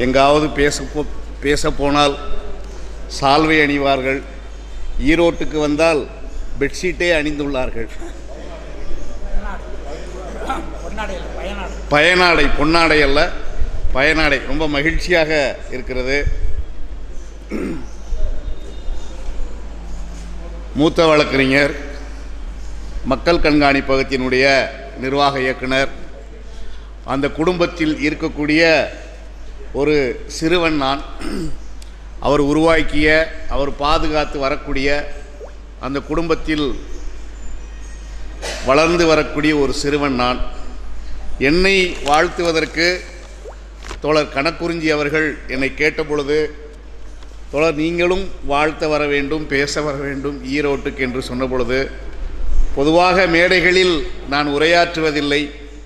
எங்காவது பேச போ பேச போனால் சால்வை அணிவார்கள் ஈரோட்டுக்கு வந்தால் பெட்ஷீட்டே அணிந்துள்ளார்கள் பொன்னாடையில் பயனாடு பயனாடை பொன்னாடை அல்ல பயனாடை ரொம்ப மகிழ்ச்சியாக இருக்கிறது மூத்த வழக்கறிஞர் மக்கள் கண்காணிப்பகத்தினுடைய நிர்வாக இயக்குனர் அந்த குடும்பத்தில் இருக்கக்கூடிய ஒரு சிறுவன் நான் அவர் உருவாக்கிய அவர் பாதுகாத்து வரக்கூடிய அந்த குடும்பத்தில் வளர்ந்து வரக்கூடிய ஒரு சிறுவன் நான் என்னை வாழ்த்துவதற்கு தோழர் கணக்குறிஞ்சி அவர்கள் என்னை கேட்டபொழுது தோழர் நீங்களும் வாழ்த்த வர வேண்டும் பேச வர வேண்டும் ஈரோட்டுக்கு என்று சொன்ன பொழுது பொதுவாக மேடைகளில் நான் உரையாற்றுவதில்லை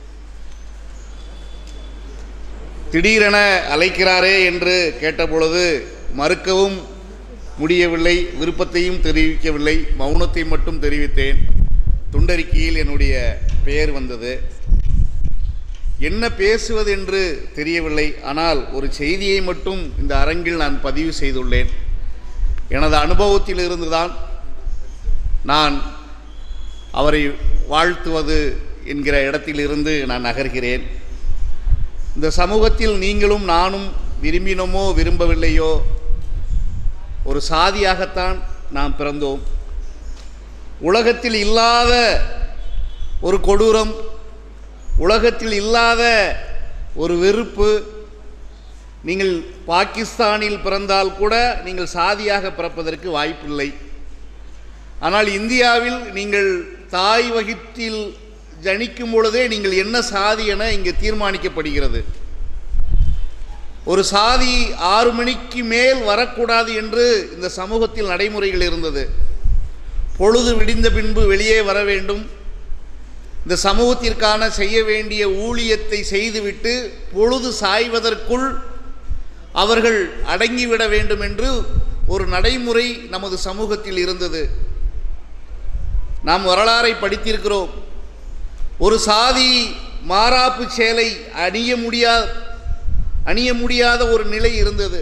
திடீரென அழைக்கிறாரே என்று கேட்டபொழுது மறுக்கவும் முடியவில்லை விருப்பத்தையும் தெரிவிக்கவில்லை மௌனத்தை மட்டும் தெரிவித்தேன் துண்டறிக்கையில் என்னுடைய பெயர் வந்தது என்ன பேசுவது என்று தெரியவில்லை ஆனால் ஒரு செய்தியை மட்டும் இந்த அரங்கில் நான் பதிவு செய்துள்ளேன் எனது அனுபவத்தில் இருந்துதான் நான் அவரை வாழ்த்துவது என்கிற இடத்திலிருந்து நான் நகர்கிறேன் இந்த சமூகத்தில் நீங்களும் நானும் விரும்பினோமோ விரும்பவில்லையோ ஒரு சாதியாகத்தான் நாம் பிறந்தோம் உலகத்தில் இல்லாத ஒரு கொடூரம் உலகத்தில் இல்லாத ஒரு வெறுப்பு நீங்கள் பாகிஸ்தானில் பிறந்தால் கூட நீங்கள் சாதியாக பிறப்பதற்கு வாய்ப்பில்லை ஆனால் இந்தியாவில் நீங்கள் தாய் வகிற்றில் ஜனிக்கும் பொழுதே நீங்கள் என்ன சாதி என இங்கே தீர்மானிக்கப்படுகிறது ஒரு சாதி ஆறு மணிக்கு மேல் வரக்கூடாது என்று இந்த சமூகத்தில் நடைமுறைகள் இருந்தது பொழுது விடிந்த பின்பு வெளியே வர வேண்டும் இந்த சமூகத்திற்கான செய்ய வேண்டிய ஊழியத்தை செய்துவிட்டு பொழுது சாய்வதற்குள் அவர்கள் அடங்கிவிட வேண்டும் என்று ஒரு நடைமுறை நமது சமூகத்தில் இருந்தது நாம் வரலாறை படித்திருக்கிறோம் ஒரு சாதி மாறாப்பு சேலை அணிய முடியாத அணிய முடியாத ஒரு நிலை இருந்தது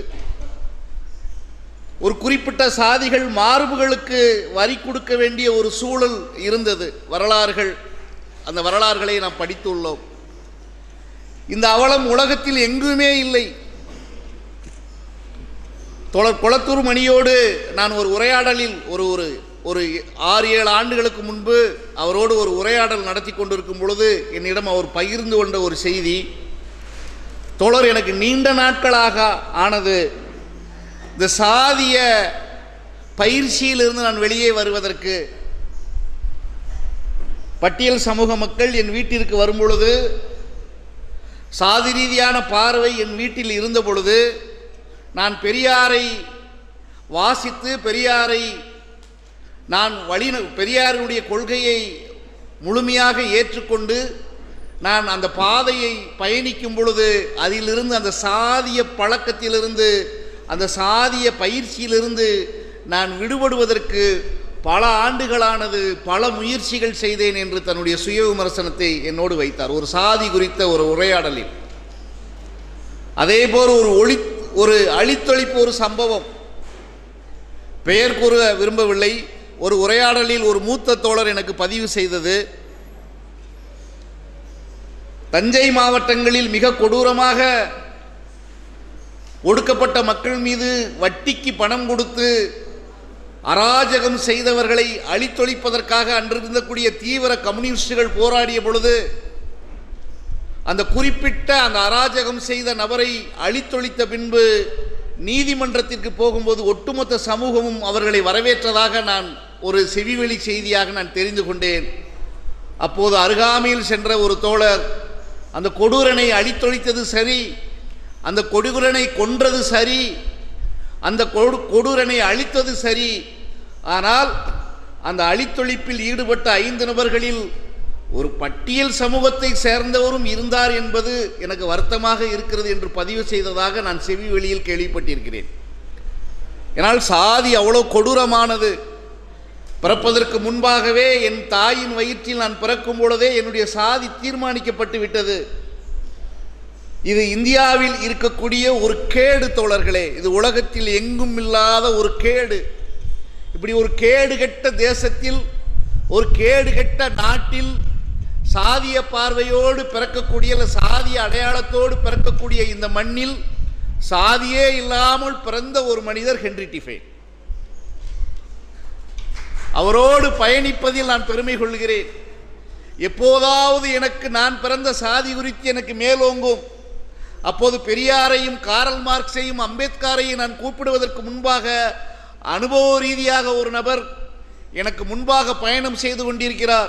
ஒரு குறிப்பிட்ட சாதிகள் மார்புகளுக்கு வரி கொடுக்க வேண்டிய ஒரு சூழல் இருந்தது வரலாறுகள் அந்த வரலாறுகளை நாம் படித்துள்ளோம் இந்த அவலம் உலகத்தில் எங்குமே இல்லை தொடர் குளத்தூர் மணியோடு நான் ஒரு உரையாடலில் ஒரு ஒரு ஒரு ஆறு ஏழு ஆண்டுகளுக்கு முன்பு அவரோடு ஒரு உரையாடல் நடத்தி கொண்டிருக்கும் பொழுது என்னிடம் அவர் பகிர்ந்து கொண்ட ஒரு செய்தி தோழர் எனக்கு நீண்ட நாட்களாக ஆனது இந்த சாதிய பயிற்சியிலிருந்து நான் வெளியே வருவதற்கு பட்டியல் சமூக மக்கள் என் வீட்டிற்கு வரும் பொழுது சாதி ரீதியான பார்வை என் வீட்டில் இருந்த பொழுது நான் பெரியாரை வாசித்து பெரியாரை நான் வழி பெரியாருடைய கொள்கையை முழுமையாக ஏற்றுக்கொண்டு நான் அந்த பாதையை பயணிக்கும் பொழுது அதிலிருந்து அந்த சாதிய பழக்கத்திலிருந்து அந்த சாதிய பயிற்சியிலிருந்து நான் விடுபடுவதற்கு பல ஆண்டுகளானது பல முயற்சிகள் செய்தேன் என்று தன்னுடைய சுய விமர்சனத்தை என்னோடு வைத்தார் ஒரு சாதி குறித்த ஒரு உரையாடலில் அதேபோல் ஒரு ஒளி ஒரு அழித்தொழிப்பு ஒரு சம்பவம் பெயர் கூற விரும்பவில்லை ஒரு உரையாடலில் ஒரு மூத்த தோழர் எனக்கு பதிவு செய்தது தஞ்சை மாவட்டங்களில் மிக கொடூரமாக ஒடுக்கப்பட்ட மக்கள் மீது வட்டிக்கு பணம் கொடுத்து அராஜகம் செய்தவர்களை அழித்தொழிப்பதற்காக அன்றிருந்தக்கூடிய தீவிர கம்யூனிஸ்டுகள் போராடிய பொழுது அந்த குறிப்பிட்ட அந்த அராஜகம் செய்த நபரை அழித்தொழித்த பின்பு நீதிமன்றத்திற்கு போகும்போது ஒட்டுமொத்த சமூகமும் அவர்களை வரவேற்றதாக நான் ஒரு செவிவெளி செய்தியாக நான் தெரிந்து கொண்டேன் அப்போது அருகாமையில் சென்ற ஒரு தோழர் அந்த கொடூரனை அழித்தொழித்தது சரி அந்த கொடூரனை கொன்றது சரி அந்த கொடு கொடூரனை அழித்தது சரி ஆனால் அந்த அழித்தொழிப்பில் ஈடுபட்ட ஐந்து நபர்களில் ஒரு பட்டியல் சமூகத்தை சேர்ந்தவரும் இருந்தார் என்பது எனக்கு வருத்தமாக இருக்கிறது என்று பதிவு செய்ததாக நான் செவி வெளியில் கேள்விப்பட்டிருக்கிறேன் ஏனால் சாதி அவ்வளோ கொடூரமானது பிறப்பதற்கு முன்பாகவே என் தாயின் வயிற்றில் நான் பிறக்கும் பொழுதே என்னுடைய சாதி தீர்மானிக்கப்பட்டு விட்டது இது இந்தியாவில் இருக்கக்கூடிய ஒரு கேடு தோழர்களே இது உலகத்தில் எங்கும் இல்லாத ஒரு கேடு இப்படி ஒரு கேடு கெட்ட தேசத்தில் ஒரு கேடு கெட்ட நாட்டில் சாதிய பார்வையோடு பிறக்கக்கூடிய அல்ல சாதிய அடையாளத்தோடு பிறக்கக்கூடிய இந்த மண்ணில் சாதியே இல்லாமல் பிறந்த ஒரு மனிதர் ஹென்றி டிஃபைன் அவரோடு பயணிப்பதில் நான் பெருமை கொள்கிறேன் எப்போதாவது எனக்கு நான் பிறந்த சாதி குறித்து எனக்கு மேலோங்கும் அப்போது பெரியாரையும் காரல் மார்க்ஸையும் அம்பேத்கரையும் நான் கூப்பிடுவதற்கு முன்பாக அனுபவ ரீதியாக ஒரு நபர் எனக்கு முன்பாக பயணம் செய்து கொண்டிருக்கிறார்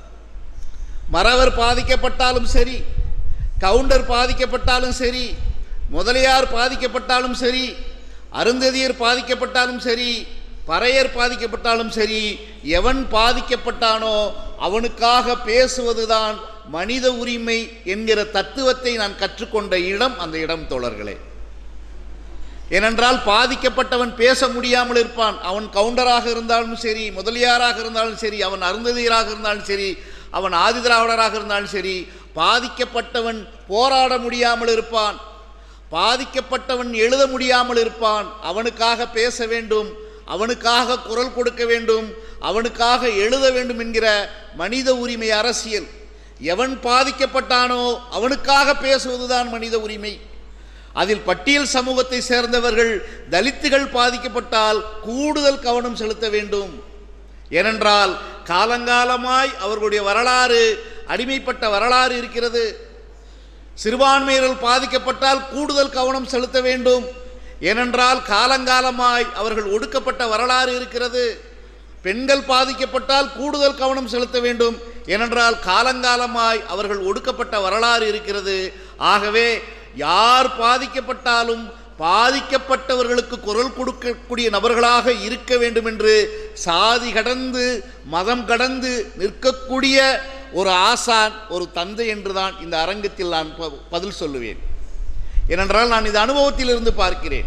மறவர் பாதிக்கப்பட்டாலும் சரி கவுண்டர் பாதிக்கப்பட்டாலும் சரி முதலியார் பாதிக்கப்பட்டாலும் சரி அருந்ததியர் பாதிக்கப்பட்டாலும் சரி பறையர் பாதிக்கப்பட்டாலும் சரி எவன் பாதிக்கப்பட்டானோ அவனுக்காக பேசுவதுதான் மனித உரிமை என்கிற தத்துவத்தை நான் கற்றுக்கொண்ட இடம் அந்த இடம் தோழர்களே ஏனென்றால் பாதிக்கப்பட்டவன் பேச முடியாமல் இருப்பான் அவன் கவுண்டராக இருந்தாலும் சரி முதலியாராக இருந்தாலும் சரி அவன் அருந்ததியராக இருந்தாலும் சரி அவன் ஆதிதிராவிடராக இருந்தாலும் சரி பாதிக்கப்பட்டவன் போராட முடியாமல் இருப்பான் பாதிக்கப்பட்டவன் எழுத முடியாமல் இருப்பான் அவனுக்காக பேச வேண்டும் அவனுக்காக குரல் கொடுக்க வேண்டும் அவனுக்காக எழுத வேண்டும் என்கிற மனித உரிமை அரசியல் எவன் பாதிக்கப்பட்டானோ அவனுக்காக பேசுவதுதான் மனித உரிமை அதில் பட்டியல் சமூகத்தை சேர்ந்தவர்கள் தலித்துகள் பாதிக்கப்பட்டால் கூடுதல் கவனம் செலுத்த வேண்டும் ஏனென்றால் காலங்காலமாய் அவர்களுடைய வரலாறு அடிமைப்பட்ட வரலாறு இருக்கிறது சிறுபான்மையினர் பாதிக்கப்பட்டால் கூடுதல் கவனம் செலுத்த வேண்டும் ஏனென்றால் காலங்காலமாய் அவர்கள் ஒடுக்கப்பட்ட வரலாறு இருக்கிறது பெண்கள் பாதிக்கப்பட்டால் கூடுதல் கவனம் செலுத்த வேண்டும் ஏனென்றால் காலங்காலமாய் அவர்கள் ஒடுக்கப்பட்ட வரலாறு இருக்கிறது ஆகவே யார் பாதிக்கப்பட்டாலும் பாதிக்கப்பட்டவர்களுக்கு குரல் கொடுக்கக்கூடிய நபர்களாக இருக்க வேண்டும் என்று சாதி கடந்து மதம் கடந்து நிற்கக்கூடிய ஒரு ஆசான் ஒரு தந்தை என்றுதான் இந்த அரங்கத்தில் நான் ப- பதில் சொல்லுவேன் ஏனென்றால் நான் இந்த அனுபவத்தில் இருந்து பார்க்கிறேன்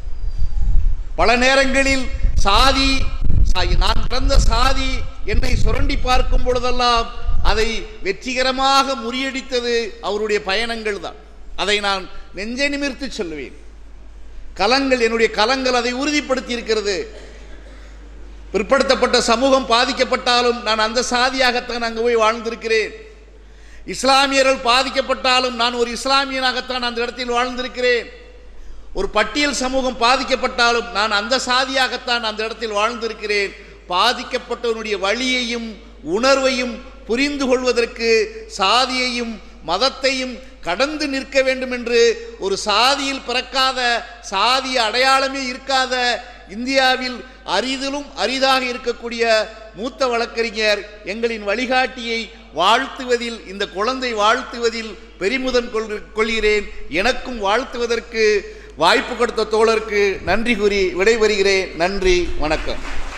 பல நேரங்களில் சாதி சா- நான் பிறந்த சாதி என்னை சுரண்டி பார்க்கும் பொழுதெல்லாம் அதை வெற்றிகரமாக முறியடித்தது அவருடைய பயணங்கள் தான் அதை நான் நெஞ்சை நிமிர்த்து சொல்லுவேன் கலங்கள் என்னுடைய கலங்கள் அதை உறுதிப்படுத்தி இருக்கிறது பிற்படுத்தப்பட்ட சமூகம் பாதிக்கப்பட்டாலும் நான் அந்த சாதியாகத்தான் அங்கே போய் வாழ்ந்திருக்கிறேன் இஸ்லாமியர்கள் பாதிக்கப்பட்டாலும் நான் ஒரு இஸ்லாமியனாகத்தான் அந்த இடத்தில் வாழ்ந்திருக்கிறேன் ஒரு பட்டியல் சமூகம் பாதிக்கப்பட்டாலும் நான் அந்த சாதியாகத்தான் அந்த இடத்தில் வாழ்ந்திருக்கிறேன் பாதிக்கப்பட்டவனுடைய வழியையும் உணர்வையும் புரிந்து கொள்வதற்கு சாதியையும் மதத்தையும் கடந்து நிற்க வேண்டும் என்று ஒரு சாதியில் பிறக்காத சாதிய அடையாளமே இருக்காத இந்தியாவில் அரிதிலும் அரிதாக இருக்கக்கூடிய மூத்த வழக்கறிஞர் எங்களின் வழிகாட்டியை வாழ்த்துவதில் இந்த குழந்தை வாழ்த்துவதில் பெருமிதம் கொள் கொள்கிறேன் எனக்கும் வாழ்த்துவதற்கு வாய்ப்பு கொடுத்த தோழருக்கு நன்றி கூறி விடைபெறுகிறேன் நன்றி வணக்கம்